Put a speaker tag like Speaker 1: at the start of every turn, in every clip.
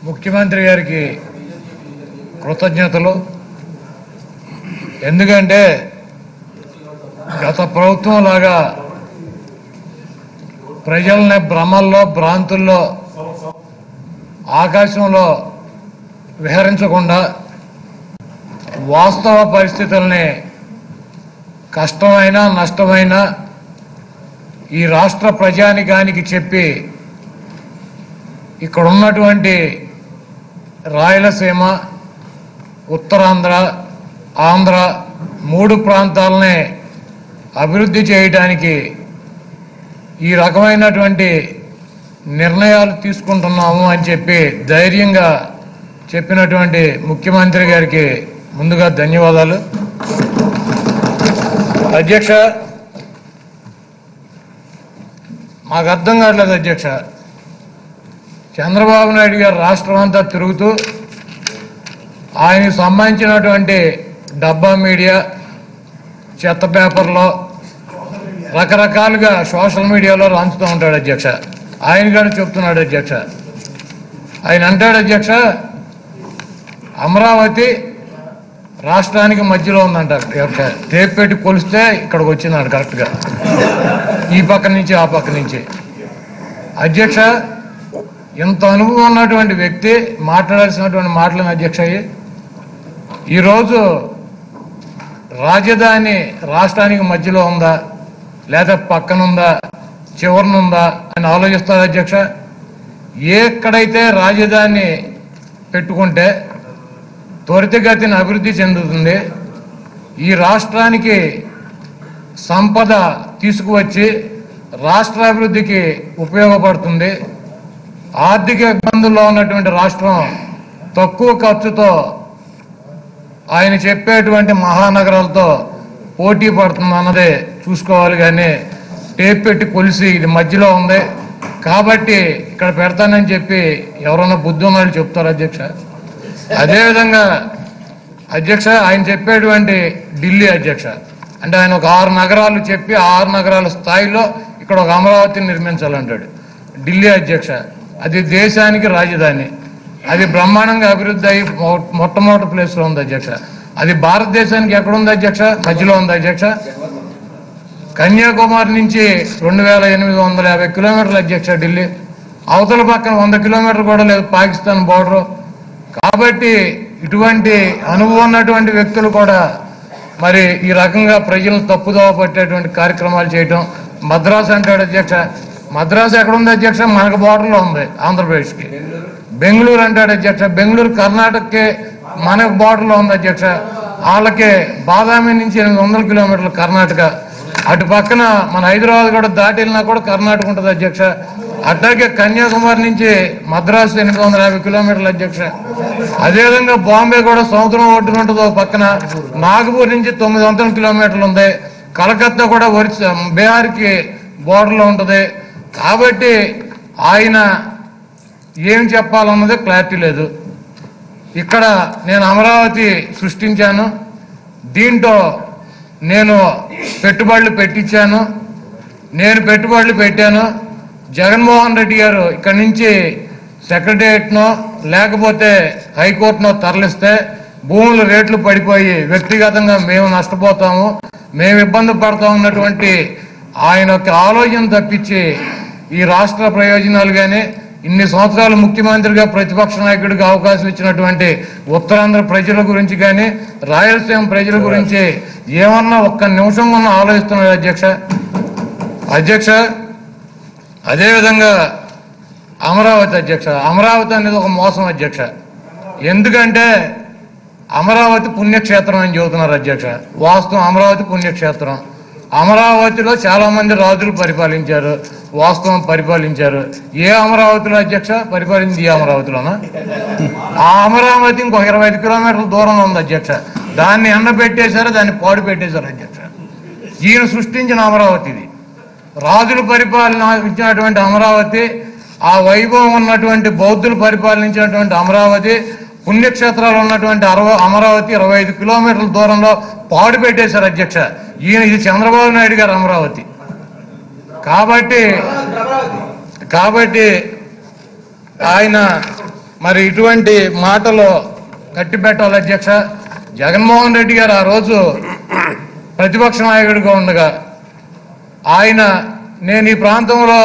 Speaker 1: ముఖ్యమంత్రి గారికి కృతజ్ఞతలు ఎందుకంటే గత ప్రభుత్వం లాగా ప్రజల్ని భ్రమల్లో భ్రాంతుల్లో ఆకాశంలో విహరించకుండా వాస్తవ పరిస్థితుల్ని కష్టమైనా నష్టమైనా ఈ రాష్ట్ర ప్రజానికానికి చెప్పి ఇక్కడ ఉన్నటువంటి రాయలసీమ ఉత్తరాంధ్ర ఆంధ్ర మూడు ప్రాంతాలని అభివృద్ధి చేయడానికి ఈ రకమైనటువంటి నిర్ణయాలు తీసుకుంటున్నాము అని చెప్పి ధైర్యంగా చెప్పినటువంటి ముఖ్యమంత్రి గారికి ముందుగా ధన్యవాదాలు అధ్యక్ష మాకు అర్థం కావట్లేదు అధ్యక్ష చంద్రబాబు నాయుడు గారు రాష్ట్రం అంతా తిరుగుతూ ఆయనకు సంబంధించినటువంటి డబ్బా మీడియా చెత్త పేపర్లో రకరకాలుగా సోషల్ మీడియాలో రాంచుతూ ఉంటాడు అధ్యక్ష ఆయన కూడా చెప్తున్నాడు అధ్యక్ష ఆయన అంటాడు అధ్యక్ష అమరావతి రాష్ట్రానికి మధ్యలో ఉందంట అధ్యక్ష టేప్ పెట్టి కొలిస్తే ఇక్కడికి వచ్చిందంట కరెక్ట్గా ఈ పక్క నుంచి ఆ పక్క నుంచి అధ్యక్ష ఇంత అనుభవం ఉన్నటువంటి వ్యక్తి మాట్లాడాల్సినటువంటి మాటలను అధ్యక్ష అయ్యి ఈరోజు రాజధాని రాష్ట్రానికి మధ్యలో ఉందా లేదా పక్కనుందా చివరనుందా అని ఆలోచిస్తారు అధ్యక్ష ఎక్కడైతే రాజధాని పెట్టుకుంటే త్వరితగతిన అభివృద్ధి చెందుతుంది ఈ రాష్ట్రానికి సంపద తీసుకువచ్చి రాష్ట్ర అభివృద్ధికి ఉపయోగపడుతుంది ఆర్థిక ఇబ్బందుల్లో ఉన్నటువంటి రాష్ట్రం తక్కువ ఖర్చుతో ఆయన చెప్పేటువంటి మహానగరాలతో పోటీ పడుతుంది అన్నదే చూసుకోవాలి కానీ టేప్ పెట్టి కొలిసి ఇది మధ్యలో ఉంది కాబట్టి ఇక్కడ పెడతానని చెప్పి ఎవరన్నా బుద్ధి ఉన్నాళ్ళు చెప్తారు అధ్యక్ష అదేవిధంగా అధ్యక్ష ఆయన చెప్పేటువంటి ఢిల్లీ అధ్యక్ష అంటే ఆయన ఒక ఆరు నగరాలు చెప్పి ఆ ఆరు నగరాల స్థాయిలో ఇక్కడ ఒక అమరావతిని నిర్మించాలంటాడు ఢిల్లీ అధ్యక్ష అది దేశానికి రాజధాని అది బ్రహ్మాండంగా అభివృద్ధి అయ్యి మొ- మొట్టమొదటి ప్లేస్లో ఉంది అధ్యక్ష అది భారతదేశానికి ఎక్కడ ఉంది అధ్యక్ష మధ్యలో ఉంది అధ్యక్ష కన్యాకుమారి నుంచి రెండు వేల ఎనిమిది వందల యాభై కిలోమీటర్ల అధ్యక్ష ఢిల్లీ అవతల పక్కన వంద కిలోమీటర్లు కూడా లేదు పాకిస్తాన్ బోర్డరు కాబట్టి ఇటువంటి అనుభవం ఉన్నటువంటి వ్యక్తులు కూడా మరి ఈ రకంగా ప్రజలను తప్పుదోవ పట్టేటువంటి కార్యక్రమాలు చేయటం మద్రాసు అంటాడు అధ్యక్ష మద్రాసు ఎక్కడ ఉంది అధ్యక్ష మనకు బోర్డర్లో ఉంది ఆంధ్రప్రదేశ్కి బెంగళూరు అంటాడు అధ్యక్ష బెంగళూరు కర్ణాటకకి మనకు బోర్డర్లో ఉంది అధ్యక్ష వాళ్ళకి బాదామి నుంచి ఎనిమిది వందల కిలోమీటర్లు కర్ణాటక అటు పక్కన మన హైదరాబాద్ కూడా దాటి వెళ్ళినా కూడా కర్ణాటక ఉంటుంది అధ్యక్ష అట్లాగే కన్యాకుమారి నుంచి మద్రాసు ఎనిమిది వందల యాభై కిలోమీటర్ల అధ్యక్ష అదేవిధంగా బాంబే కూడా సముద్రం ఒడ్డున ఉంటుంది ఒక పక్కన నాగపూర్ నుంచి తొమ్మిది వందల కిలోమీటర్లు ఉంది కలకత్తా కూడా ఒరిస్సా బీహార్కి బోర్డర్లో ఉంటుంది కాబట్టి ఆయన ఏం చెప్పాలన్నది క్లారిటీ లేదు ఇక్కడ నేను అమరావతి సృష్టించాను దీంట్లో నేను పెట్టుబడులు పెట్టించాను నేను పెట్టుబడులు పెట్టాను జగన్మోహన్ రెడ్డి గారు ఇక్కడి నుంచి సెక్రటరియట్నో లేకపోతే హైకోర్టునో తరలిస్తే భూముల రేట్లు పడిపోయి వ్యక్తిగతంగా మేము నష్టపోతాము మేము ఇబ్బంది పడతా ఉన్నటువంటి ఆయన యొక్క ఆలోచన తప్పించి ఈ రాష్ట్ర ప్రయోజనాలు కానీ ఇన్ని సంవత్సరాలు ముఖ్యమంత్రిగా ప్రతిపక్ష నాయకుడిగా అవకాశం ఇచ్చినటువంటి ఉత్తరాంధ్ర ప్రజల గురించి కానీ రాయలసీమ ప్రజల గురించి ఏమన్నా ఒక్క నిమిషం ఉన్న ఆలోచిస్తున్నారు అధ్యక్ష అధ్యక్ష అదేవిధంగా అమరావతి అధ్యక్ష అమరావతి అనేది ఒక మోసం అధ్యక్ష ఎందుకంటే అమరావతి పుణ్యక్షేత్రం అని చెబుతున్నారు అధ్యక్ష వాస్తవం అమరావతి పుణ్యక్షేత్రం అమరావతిలో చాలా మంది రాజులు పరిపాలించారు వాస్తవం పరిపాలించారు ఏ అమరావతిలో అధ్యక్ష పరిపాలించింది ఈ అమరావతిలోనా ఆ అమరావతి ఇంకొక ఇరవై ఐదు కిలోమీటర్ల దూరంలో ఉంది అధ్యక్ష దాన్ని ఎండ పెట్టేశారు దాన్ని పాడు పెట్టేశారు అధ్యక్ష ఈయన సృష్టించిన అమరావతి ఇది రాజులు పరిపాలించినటువంటి అమరావతి ఆ వైభవం ఉన్నటువంటి బౌద్ధులు పరిపాలించినటువంటి అమరావతి పుణ్యక్షేత్రాలు ఉన్నటువంటి అరవ అమరావతి ఇరవై ఐదు కిలోమీటర్ల దూరంలో పాడు పెట్టేశారు అధ్యక్ష ఈయన ఇది చంద్రబాబు నాయుడు గారు అమరావతి కాబట్టి కాబట్టి ఆయన మరి ఇటువంటి మాటలు కట్టిపెట్టాలి అధ్యక్ష జగన్మోహన్ రెడ్డి గారు ఆ రోజు ప్రతిపక్ష నాయకుడిగా ఉండగా ఆయన నేను ఈ ప్రాంతంలో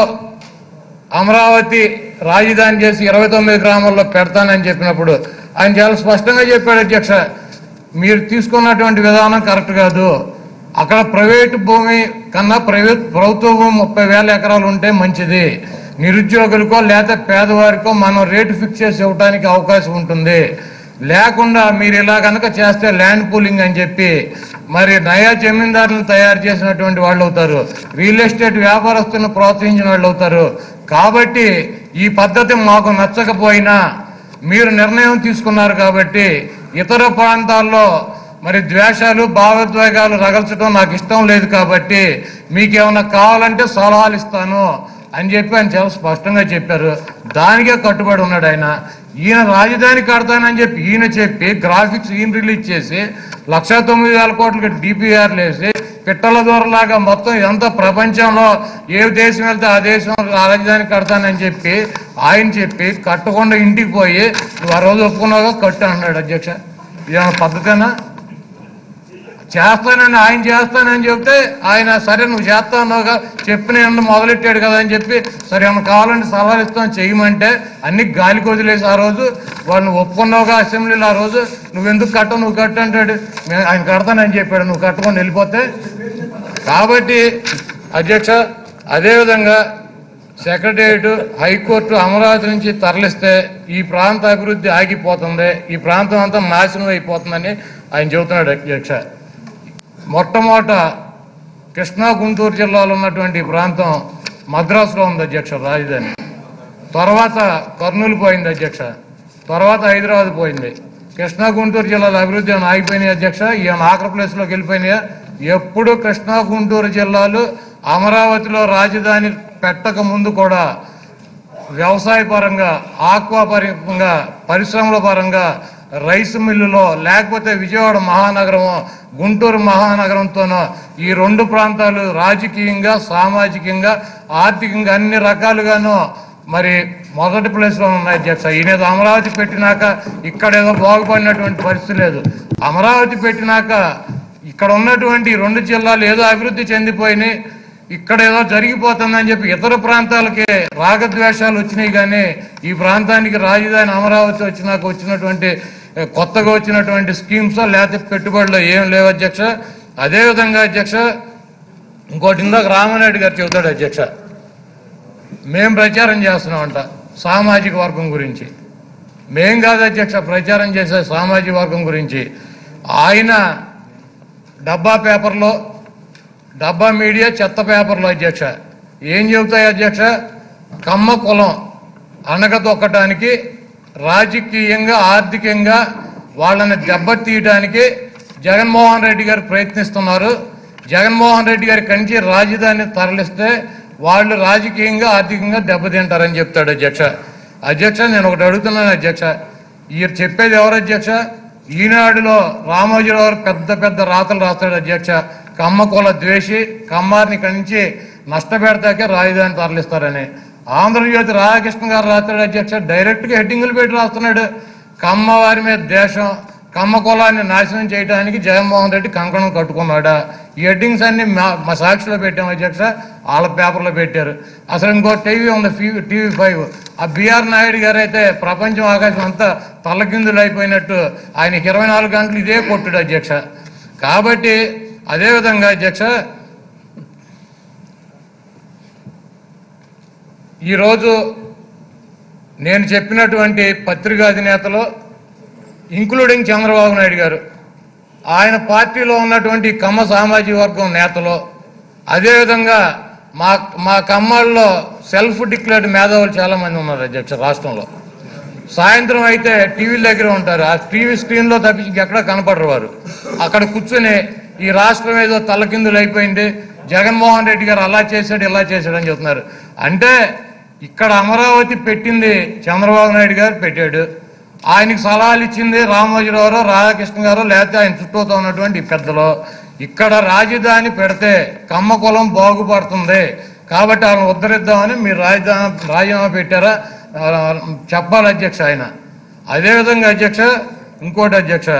Speaker 1: అమరావతి రాజధాని చేసి ఇరవై తొమ్మిది గ్రామాల్లో పెడతానని చెప్పినప్పుడు ఆయన చాలా స్పష్టంగా చెప్పాడు అధ్యక్ష మీరు తీసుకున్నటువంటి విధానం కరెక్ట్ కాదు అక్కడ ప్రైవేట్ భూమి కన్నా ప్రైవేట్ ప్రభుత్వ భూమి ముప్పై వేల ఎకరాలు ఉంటే మంచిది నిరుద్యోగులకో లేదా పేదవారికో మనం రేటు ఫిక్స్ చేసి ఇవ్వడానికి అవకాశం ఉంటుంది లేకుండా మీరు ఇలా కనుక చేస్తే ల్యాండ్ పూలింగ్ అని చెప్పి మరి నయా జమీందారులను తయారు చేసినటువంటి వాళ్ళు అవుతారు రియల్ ఎస్టేట్ వ్యాపారస్తులను ప్రోత్సహించిన వాళ్ళు అవుతారు కాబట్టి ఈ పద్ధతి మాకు నచ్చకపోయినా మీరు నిర్ణయం తీసుకున్నారు కాబట్టి ఇతర ప్రాంతాల్లో మరి ద్వేషాలు భావోద్వేగాలు రగల్చడం నాకు ఇష్టం లేదు కాబట్టి మీకేమైనా కావాలంటే సలహాలు ఇస్తాను అని చెప్పి ఆయన చాలా స్పష్టంగా చెప్పారు దానికే కట్టుబడి ఉన్నాడు ఆయన ఈయన రాజధాని కడతానని చెప్పి ఈయన చెప్పి గ్రాఫిక్స్ ఈయన రిలీజ్ చేసి లక్ష తొమ్మిది వేల కోట్లకి డిపిఆర్లు వేసి పిట్టల దూరలాగా మొత్తం ఎంత ప్రపంచంలో ఏ దేశం వెళ్తే ఆ దేశం రాజధాని కడతానని చెప్పి ఆయన చెప్పి కట్టకుండా ఇంటికి పోయి నువ్వు ఆ రోజు ఒప్పుకున్నావుగా కట్టు అన్నాడు అధ్యక్ష ఇదేమన్నా పద్ధతేనా చేస్తానని ఆయన చేస్తానని చెప్తే ఆయన సరే నువ్వు చేస్తానుగా చెప్పిన ఏమన్నా మొదలెట్టాడు కదా అని చెప్పి సరే ఏమన్నా కావాలంటే సలహాలు ఇస్తాం చేయమంటే అన్ని గాలికి వదిలేసి ఆ రోజు వాళ్ళు ఒప్పుకున్నావుగా అసెంబ్లీలో ఆ రోజు నువ్వెందుకు కట్టవు నువ్వు కట్టు అంటాడు "నేను- ఆయన కడతానని చెప్పాడు నువ్వు కట్టుకొని వెళ్ళిపోతే కాబట్టి అధ్యక్ష అదేవిధంగా సెక్రటేరియట్ హైకోర్టు అమరావతి నుంచి తరలిస్తే ఈ ప్రాంత అభివృద్ధి ఆగిపోతుంది ఈ ప్రాంతం అంతా నాశనం అయిపోతుందని ఆయన చెబుతున్నాడు అధ్యక్ష మొట్టమొదట కృష్ణా గుంటూరు జిల్లాలో ఉన్నటువంటి ఈ ప్రాంతం మద్రాసులో ఉంది అధ్యక్ష రాజధాని తర్వాత కర్నూలు పోయింది అధ్యక్ష తర్వాత హైదరాబాద్ పోయింది కృష్ణా గుంటూరు జిల్లాల అభివృద్ధి ఏమైనా ఆగిపోయినాయి అధ్యక్ష ఈయన ఆఖరి ప్లేస్లోకి వెళ్ళిపోయినాయా ఎప్పుడు కృష్ణా గుంటూరు జిల్లాలు అమరావతిలో రాజధాని పెట్టక ముందు కూడా వ్యవసాయ పరంగా ఆక్వా పరంగా పరిశ్రమల పరంగా రైస్ మిల్లులో లేకపోతే విజయవాడ మహానగరమో గుంటూరు మహానగరంతోనో ఈ రెండు ప్రాంతాలు రాజకీయంగా సామాజికంగా ఆర్థికంగా అన్ని రకాలుగాను మరి మొదటి ప్లేస్లో ఉన్నాయి అధ్యక్ష ఈయన అమరావతి పెట్టినాక ఇక్కడ ఏదో బాగుపడినటువంటి పరిస్థితి లేదు అమరావతి పెట్టినాక ఇక్కడ ఉన్నటువంటి ఈ రెండు జిల్లాలు ఏదో అభివృద్ధి చెందిపోయినాయి ఇక్కడ ఏదో జరిగిపోతుందని చెప్పి ఇతర ప్రాంతాలకి రాగద్వేషాలు వచ్చినాయి కానీ ఈ ప్రాంతానికి రాజధాని అమరావతి వచ్చినాక వచ్చినటువంటి ఏ, కొత్తగా వచ్చినటువంటి స్కీమ్స్ లేకపోతే పెట్టుబడులు ఏం లేవు అధ్యక్ష అదేవిధంగా అధ్యక్ష ఇంకోటి ఇందాక రామారెడ్డి గారు చెబుతాడు అధ్యక్ష మేం ప్రచారం చేస్తున్నామంట సామాజిక వర్గం గురించి మేం కాదు అధ్యక్ష ప్రచారం చేసే సామాజిక వర్గం గురించి ఆయన డబ్బా పేపర్లో డబ్బా మీడియా చెత్త పేపర్లో అధ్యక్ష ఏం చెబుతాయి అధ్యక్ష కమ్మ కులం అణగదొక్కటానికి రాజకీయంగా ఆర్థికంగా వాళ్ళని దెబ్బతీయడానికి జగన్మోహన్ రెడ్డి గారు ప్రయత్నిస్తున్నారు జగన్మోహన్ రెడ్డి గారి కంచి రాజధాని తరలిస్తే వాళ్ళు రాజకీయంగా ఆర్థికంగా దెబ్బతింటారని చెప్తాడు అధ్యక్ష అధ్యక్ష నేను ఒకటి అడుగుతున్నాను అధ్యక్ష ఈ చెప్పేది ఎవరు అధ్యక్ష ఈనాడులో రామోజీరావు గారు పెద్ద పెద్ద రాతలు రాస్తాడు అధ్యక్ష కమ్మ కుల ద్వేషి కమ్మారిని ఇక్కడి నుంచి నష్టపెడతాకే రాజధాని తరలిస్తారని ఆంధ్రజ్యోతి రాధాకృష్ణ గారు రాస్తాడు అధ్యక్ష డైరెక్ట్ గా హెడ్డింగులు పెట్టి రాస్తున్నాడు కమ్మ వారి మీద దేశం కమ్మ కులాన్ని నాశనం చేయడానికి జగన్మోహన్ రెడ్డి కంకణం కట్టుకున్నాడా ఈ హెడ్డింగ్స్ అన్ని మా- మా సాక్షిలో పెట్టాం అధ్యక్ష వాళ్ళ పేపర్లో పెట్టారు అసలు ఇంకో టీవీ ఉంది ఫీ- టీవీ ఫైవ్ ఆ బిఆర్ నాయుడు గారు అయితే ప్రపంచం ఆకాశం అంతా తల్లకిందులు అయిపోయినట్టు ఆయనకి ఇరవై నాలుగు గంటలు ఇదే కొట్టుడు అధ్యక్ష కాబట్టి అదేవిధంగా అధ్యక్ష ఈరోజు నేను చెప్పినటువంటి పత్రికా అధినేతలో ఇంక్లూడింగ్ చంద్రబాబు నాయుడు గారు ఆయన పార్టీలో ఉన్నటువంటి కమ్మ సామాజిక వర్గం నేతలు అదేవిధంగా మా మా కమ్మల్లో సెల్ఫ్ డిక్లేర్డ్ మేధావులు చాలా మంది ఉన్నారు అధ్యక్ష రాష్ట్రంలో సాయంత్రం అయితే టీవీల దగ్గర ఉంటారు ఆ టీవీ స్క్రీన్లో తప్పించి ఎక్కడ కనపడరు వారు అక్కడ కూర్చుని ఈ రాష్ట్రం ఏదో తలకిందులు అయిపోయింది జగన్మోహన్ రెడ్డి గారు అలా చేశాడు ఇలా చేశాడు అని చెప్తున్నారు అంటే ఇక్కడ అమరావతి పెట్టింది చంద్రబాబు నాయుడు గారు పెట్టాడు ఆయనకి సలహాలు ఇచ్చింది రామోజీరావు రాధాకృష్ణ గారు లేకపోతే ఆయన చుట్టూతో ఉన్నటువంటి ఈ పెద్దలు ఇక్కడ రాజధాని పెడితే కమ్మ కులం బాగుపడుతుంది కాబట్టి వాళ్ళని ఉద్ధరిద్దామని మీరు రాజధాని రాజీనామా పెట్టారా ఆ, చెప్పాలి అధ్యక్ష ఆయన అదేవిధంగా అధ్యక్ష ఇంకోటి అధ్యక్ష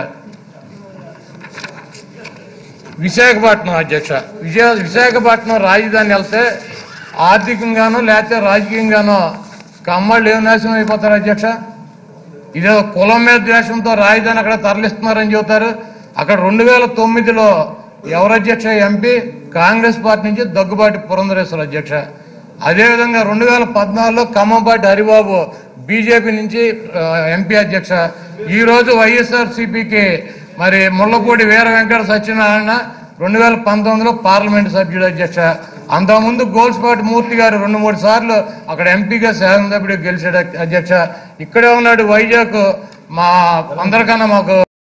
Speaker 1: విశాఖపట్నం అధ్యక్ష విజయ విశాఖపట్నం రాజధాని వెళ్తే ఆర్థికంగానో లేకపోతే రాజకీయంగానో కమ్మళ్ళు ఏం నాశనం అయిపోతారు అధ్యక్ష ఇదే కులం మీద ద్వేషంతో రాజధాని అక్కడ తరలిస్తున్నారని చెబుతారు అక్కడ రెండు వేల తొమ్మిదిలో ఎవరు అధ్యక్ష ఎంపీ కాంగ్రెస్ పార్టీ నుంచి దగ్గుబాటి పురంధరేశ్వర అధ్యక్ష అదేవిధంగా రెండు వేల పద్నాలుగులో ఖమ్మంపాటి హరిబాబు బీజేపీ నుంచి ఆ, ఎంపీ అధ్యక్ష ఈ రోజు వైఎస్ఆర్ సిపికి మరి ముళ్ళపూడి వీర వెంకట సత్యనారాయణ రెండు వేల పంతొమ్మిదిలో పార్లమెంట్ సభ్యుడు అధ్యక్ష అంతకుముందు గోల్స్పాటి మూర్తి గారు రెండు మూడు సార్లు అక్కడ ఎంపీగా శాసనసభ్యుడు గెలిచాడు అధ్యక్ష ఇక్కడే ఉన్నాడు వైజాగ్ మా అందరికన్నా మాకు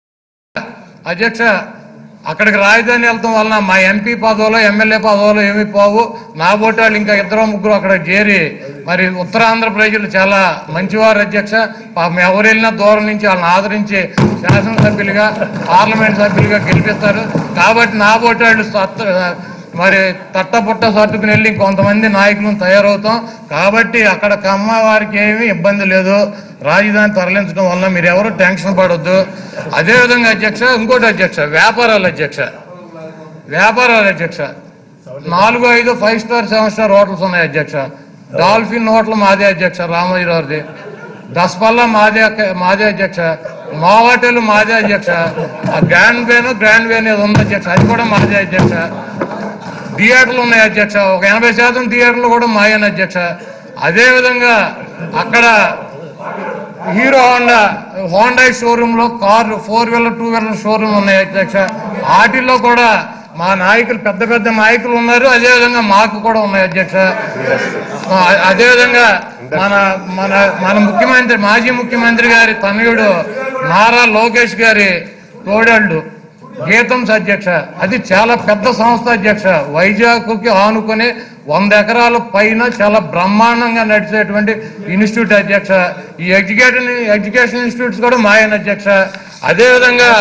Speaker 1: అధ్యక్ష అక్కడికి రాజధాని వెళ్తాం వలన మా ఎంపీ పదవులు ఎమ్మెల్యే పదవులు ఏమి పోవు నా వాళ్ళు ఇంకా ఇద్దరు ముగ్గురు అక్కడ చేరి మరి ఉత్తరాంధ్ర ప్రజలు చాలా మంచివారు అధ్యక్ష పాపం ఎవరు వెళ్ళినా దూరం నుంచి వాళ్ళని ఆదరించి శాసనసభ్యులుగా పార్లమెంట్ సభ్యులుగా గెలిపిస్తారు కాబట్టి నా వాళ్ళు సత్త మరి తట్టపుట్ట సర్దుకుని వెళ్ళి కొంతమంది నాయకులను తయారవుతాం కాబట్టి అక్కడ కమ్మ వారికి ఏమీ ఇబ్బంది లేదు రాజధాని తరలించడం వల్ల మీరు ఎవరు టెన్షన్ పడొద్దు అదేవిధంగా అధ్యక్ష ఇంకోటి అధ్యక్ష వ్యాపారాలు అధ్యక్ష వ్యాపారాలు అధ్యక్ష నాలుగు ఐదు five star seven star hotels ఉన్నాయి అధ్యక్ష డాల్ఫిన్ హోటల్ మాదే అధ్యక్ష రామోజీరావుది దసపల్లా మాదే అక్క- మాదే అధ్యక్ష మా హోటల్ మాదే అధ్యక్ష ఆ గ్రాండ్ వేను గ్రాండ్ వేన్ ఏదో ఉంది అధ్యక్ష అది కూడా మాదే అధ్యక్ష థియేటర్లు ఉన్నాయి అధ్యక్ష ఒక ఎనభై శాతం థియేటర్లు కూడా మాయన అధ్యక్ష అదే విధంగా అక్కడ హీరో హోండా హోండా షోరూమ్ లో car four wheeler two wheeler showroom ఉన్నాయి అధ్యక్ష వాటిల్లో కూడా మా నాయకులు పెద్ద పెద్ద నాయకులు ఉన్నారు అదే విధంగా మాకు కూడా ఉన్నాయి అధ్యక్ష ఆ, అదే విధంగా మన మన మన ముఖ్యమంత్రి మాజీ ముఖ్యమంత్రి గారి తనయుడు నారా లోకేష్ గారి తోడళ్ళు గీతంస్ అధ్యక్ష అది చాలా పెద్ద సంస్థ అధ్యక్ష వైజాగ్కి ఆనుకుని వంద ఎకరాల పైన చాలా బ్రహ్మాండంగా నడిచేటువంటి ఇన్స్టిట్యూట్ అధ్యక్ష ఈ ఎడ్యుకేషన్ ఎడ్యుకేషన్ ఇన్స్టిట్యూట్స్ కూడా మాయన అధ్యక్ష అదేవిధంగా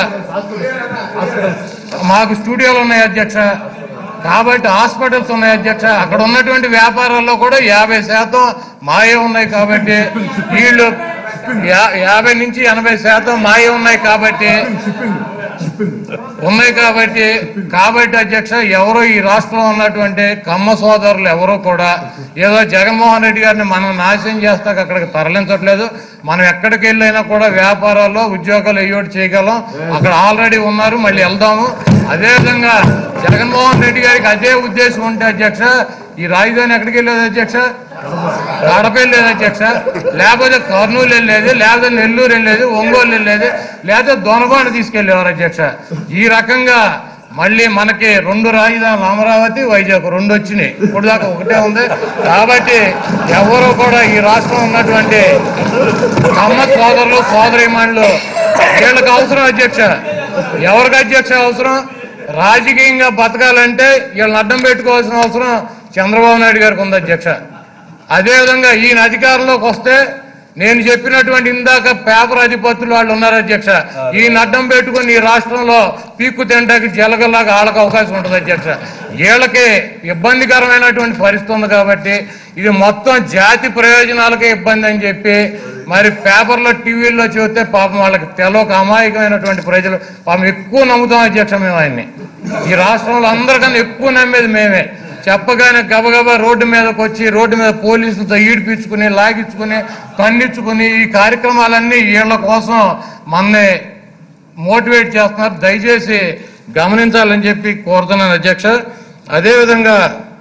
Speaker 1: మాకు స్టూడియోలు ఉన్నాయి అధ్యక్ష కాబట్టి హాస్పిటల్స్ ఉన్నాయి అధ్యక్ష అక్కడ ఉన్నటువంటి వ్యాపారాల్లో కూడా యాభై శాతం మాయే ఉన్నాయి కాబట్టి వీళ్ళు యా- యాభై నుంచి ఎనభై శాతం మాయే ఉన్నాయి కాబట్టి ఉన్నాయి కాబట్టి కాబట్టి అధ్యక్ష ఎవరో ఈ రాష్ట్రంలో ఉన్నటువంటి కమ్మ సోదరులు ఎవరో కూడా ఏదో జగన్మోహన్ రెడ్డి గారిని మనం నాశనం చేస్తాక అక్కడికి తరలించట్లేదు మనం ఎక్కడికి వెళ్ళైనా కూడా వ్యాపారాల్లో ఉద్యోగాలు ఏయోటి చేయగలం అక్కడ ఆల్రెడీ ఉన్నారు మళ్ళీ వెళ్దాము అదేవిధంగా జగన్మోహన్ రెడ్డి గారికి అదే ఉద్దేశం ఉంటే అధ్యక్ష ఈ రాజధాని ఎక్కడికి వెళ్ళేది అధ్యక్ష కడప వెళ్ళేది అధ్యక్ష లేకపోతే కర్నూలు వెళ్ళేది లేకపోతే నెల్లూరు వెళ్ళేది ఒంగోలు వెళ్ళేది లేకపోతే దొనబాణ తీసుకెళ్లేవారు అధ్యక్ష ఈ రకంగా మళ్ళీ మనకి రెండు రాజధానులు అమరావతి వైజాగ్ రెండు వచ్చినాయి ఇప్పుడు దాకా ఒకటే ఉంది కాబట్టి ఎవరు కూడా ఈ రాష్ట్రంలో ఉన్నటువంటి కమ్మ సోదరులు సోదరిమణులు వీళ్ళకి అవసరం అధ్యక్ష ఎవరికి అధ్యక్ష అవసరం రాజకీయంగా బతకాలంటే వీళ్ళని అడ్డం పెట్టుకోవాల్సిన అవసరం చంద్రబాబు నాయుడు గారికి ఉంది అధ్యక్ష అదేవిధంగా ఈయన అధికారంలోకి వస్తే నేను చెప్పినటువంటి ఇందాక పేపర్ అధిపతులు వాళ్ళు ఉన్నారు అధ్యక్ష ఈయన అడ్డం పెట్టుకుని ఈ రాష్ట్రంలో పీక్కు తింటాకి జలగల్లాగా వాళ్ళకి అవకాశం ఉంటుంది అధ్యక్ష వీళ్ళకి ఇబ్బందికరమైనటువంటి పరిస్థితి ఉంది కాబట్టి ఇది మొత్తం జాతి ప్రయోజనాలకే ఇబ్బంది అని చెప్పి మరి పేపర్లో టీవీల్లో చూస్తే పాపం వాళ్ళకి తెలవక అమాయకమైనటువంటి ప్రజలు పాపం ఎక్కువ నమ్ముతాం అధ్యక్ష మేము ఆయన్ని ఈ రాష్ట్రంలో అందరికన్నా ఎక్కువ నమ్మేది మేమే చెప్పగానే గబగబా రోడ్డు మీదకి వచ్చి రోడ్డు మీద పోలీసులతో ఈడిపించుకుని లాగించుకుని తన్నించుకుని ఈ కార్యక్రమాలన్నీ వీళ్ళ కోసం మన్ని మోటివేట్ చేస్తున్నారు దయచేసి గమనించాలని చెప్పి కోరుతున్నాను అధ్యక్ష అదేవిధంగా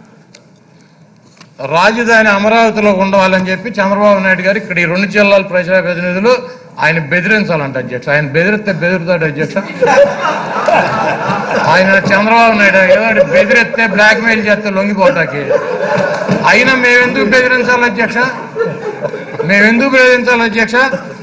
Speaker 1: రాజధాని అమరావతిలో ఉండాలని చెప్పి చంద్రబాబు నాయుడు గారు ఇక్కడ ఈ రెండు జిల్లాల ప్రజాప్రతినిధులు ఆయన బెదిరించాలంట అధ్యక్ష ఆయన బెదిరిస్తే బెదిరుతాడు అధ్యక్ష ఆయన చంద్రబాబు నాయుడు ఏదో బెదిరిస్తే బ్లాక్ మెయిల్ చేస్తే లొంగిపోతాకి అయినా మేమెందుకు బెదిరించాలి అధ్యక్ష మేమెందుకు బెదిరించాలి అధ్యక్ష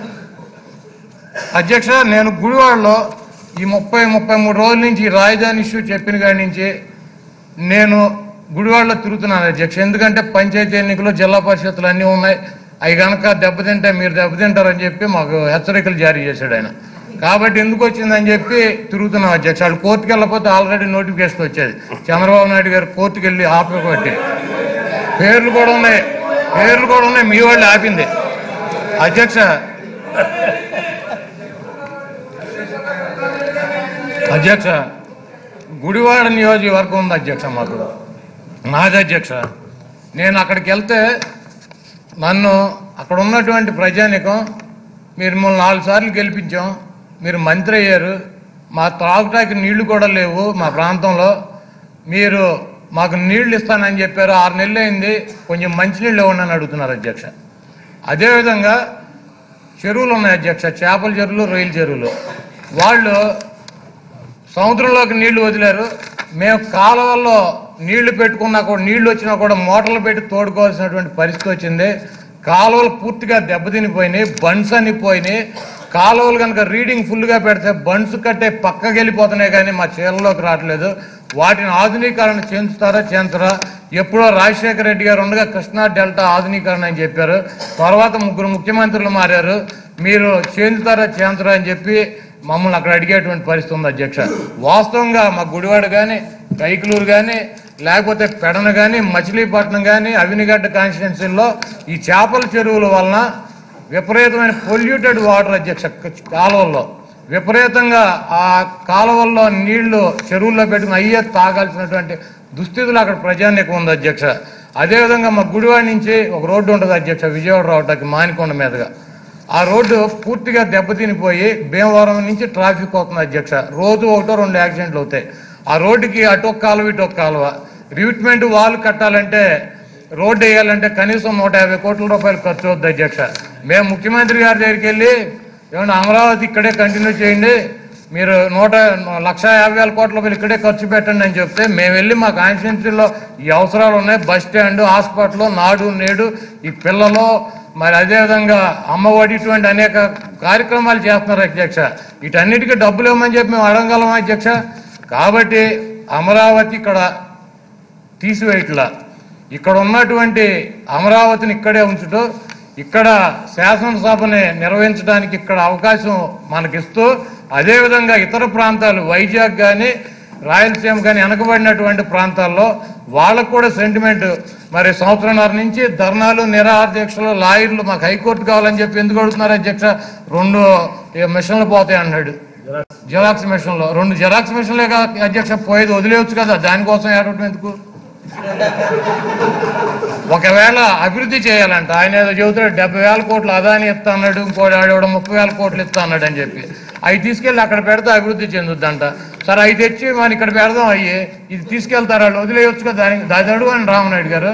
Speaker 1: అధ్యక్ష నేను గుడివాడలో ఈ ముప్పై ముప్పై మూడు రోజుల నుంచి ఈ రాజధాని ఇష్యూ చెప్పిన కాడి నుంచి నేను గుడివాడలో తిరుగుతున్నాను అధ్యక్ష ఎందుకంటే పంచాయతీ ఎన్నికలు జిల్లా పరిషత్తులు అన్నీ ఉన్నాయి అవి కనుక దెబ్బతింటే మీరు దెబ్బతింటారని చెప్పి మాకు హెచ్చరికలు జారీ చేశాడు ఆయన కాబట్టి ఎందుకు వచ్చిందని చెప్పి తిరుగుతున్నాం అధ్యక్ష వాళ్ళు కోర్టుకు వెళ్ళకపోతే ఆల్రెడీ నోటిఫికేషన్ వచ్చేది చంద్రబాబు నాయుడు గారు కోర్టుకు వెళ్ళి ఆపబట్టి పేర్లు కూడా ఉన్నాయి పేర్లు కూడా ఉన్నాయి మీ వాళ్ళు ఆపింది అధ్యక్ష అధ్యక్ష గుడివాడ నియోజకవర్గం ఉంది అధ్యక్ష మాకు నాది అధ్యక్ష నేను అక్కడికి వెళ్తే నన్ను అక్కడ ఉన్నటువంటి ప్రజానికం మీరు మిమ్మల్ని నాలుగు సార్లు గెలిపించాం మీరు మంత్రి అయ్యారు మా త్రాగుటానికి నీళ్లు కూడా లేవు మా ప్రాంతంలో మీరు మాకు నీళ్లు ఇస్తానని చెప్పారు ఆరు నెలలు అయింది కొంచెం మంచినీళ్ళు ఇవ్వండి అని అడుగుతున్నారు అధ్యక్ష అదేవిధంగా చెరువులు ఉన్నాయి అధ్యక్ష చేపల చెరువులు రొయ్యల చెరువులు వాళ్ళు సముద్రంలోకి నీళ్లు వదిలారు మేము కాలువల్లో నీళ్లు పెట్టుకున్నా కూడా నీళ్లు వచ్చినా కూడా మోటార్లు పెట్టి తోడుకోవాల్సినటువంటి పరిస్థితి వచ్చింది కాలువలు పూర్తిగా దెబ్బతినిపోయినాయి బండ్స్ అన్ని పోయినాయి కాలువలు కనుక రీడింగ్ ఫుల్గా పెడితే బండ్స్ కట్టే పక్కకి వెళ్ళిపోతున్నాయి కానీ మా చీరలోకి రావట్లేదు వాటిని ఆధునీకరణ చేంచుతారా చేంచరా ఎప్పుడో రాజశేఖర రెడ్డి గారు ఉండగా కృష్ణా డెల్టా ఆధునీకరణ అని చెప్పారు తర్వాత ముగ్గురు ముఖ్యమంత్రులు మారారు మీరు చేంచుతారా చేంచరా అని చెప్పి మమ్మల్ని అక్కడ అడిగేటువంటి పరిస్థితి ఉంది అధ్యక్ష వాస్తవంగా మా గుడివాడ కానీ కైకులూరు కానీ లేకపోతే పెడన కానీ మచిలీపట్నం కానీ అవినిగడ్డ కాన్స్టిట్యున్సీల్లో ఈ చేపల చెరువుల వలన విపరీతమైన పొల్యూటెడ్ వాటర్ అధ్యక్ష కాలువల్లో విపరీతంగా ఆ కాలువల్లో నీళ్లు చెరువుల్లో పెట్టుకుని అయ్యే తాగాల్సినటువంటి దుస్థితులు అక్కడ ప్రజానికి ఉంది అధ్యక్ష అదేవిధంగా మా గుడివాడ నుంచి ఒక రోడ్డు ఉంటుంది అధ్యక్ష విజయవాడ రావడానికి మానికొండ మీదుగా ఆ రోడ్డు పూర్తిగా దెబ్బతినిపోయి భీమవరం నుంచి ట్రాఫిక్ అవుతుంది అధ్యక్ష రోజు ఒకటో రెండు యాక్సిడెంట్లు అవుతాయి ఆ రోడ్డుకి అటు ఒక కాలువ ఇటు ఒక కాలువ రివిట్మెంట్ వాల్ కట్టాలంటే రోడ్డు వేయాలంటే కనీసం నూట యాభై కోట్ల రూపాయలు ఖర్చు అవుద్ది అధ్యక్ష మేము ముఖ్యమంత్రి గారి దగ్గరికి వెళ్ళి ఏమన్నా అమరావతి ఇక్కడే కంటిన్యూ చేయండి మీరు నూట లక్ష యాభై వేల కోట్ల రూపాయలు ఇక్కడే ఖర్చు పెట్టండి అని చెప్తే మేము వెళ్ళి మా కాన్స్టిట్యున్సీలో ఈ అవసరాలు ఉన్నాయి బస్ స్టాండ్ హాస్పిటల్ నాడు నేడు ఈ పిల్లలు మరి అదేవిధంగా అమ్మఒడి ఇటువంటి అనేక కార్యక్రమాలు చేస్తున్నారు అధ్యక్ష వీటన్నిటికీ డబ్బులు ఇవ్వమని చెప్పి మేము అడగగలం అధ్యక్ష కాబట్టి అమరావతి ఇక్కడ తీసివేయట్లా ఇక్కడ ఉన్నటువంటి అమరావతిని ఇక్కడే ఉంచుతూ ఇక్కడ శాసనసభని నిర్వహించడానికి ఇక్కడ అవకాశం మనకిస్తూ అదేవిధంగా ఇతర ప్రాంతాలు వైజాగ్ కానీ రాయలసీమ కానీ వెనకబడినటువంటి ప్రాంతాల్లో వాళ్ళకు కూడా సెంటిమెంట్ మరి సంవత్సరంన్నర నుంచి ధర్నాలు నిరాహార దీక్షలు లాయర్లు మాకు హైకోర్టు కావాలని చెప్పి ఎందుకు అడుగుతున్నారు అధ్యక్ష రెండు ఏ మిషన్లు పోతాయి అన్నాడు జిరాక్స్ మిషన్లో రెండు జిరాక్స్ మిషన్లే కదా అధ్యక్ష పోయేది వదిలేయచ్చు కదా దానికోసం ఏడవటం ఎందుకు ఒకవేళ అభివృద్ధి చేయాలంట ఆయన ఏదో చెబుతాడు డెబ్బై వేల కోట్లు అదాని ఇస్తా అన్నాడు ఇంకోటి ఆడేవాడు ముప్పై వేల కోట్లు ఇస్తా అన్నాడు అని చెప్పి అవి తీసుకెళ్ళి అక్కడ పెడితే అభివృద్ధి చెందుద్దంట సరే అవి తెచ్చి మనం ఇక్కడ పెడదాం అయ్యి ఇది తీసుకెళ్తారు వాళ్ళు వదిలేయొచ్చు కదా దానికి దాని అడుగు అని రామనాయుడు గారు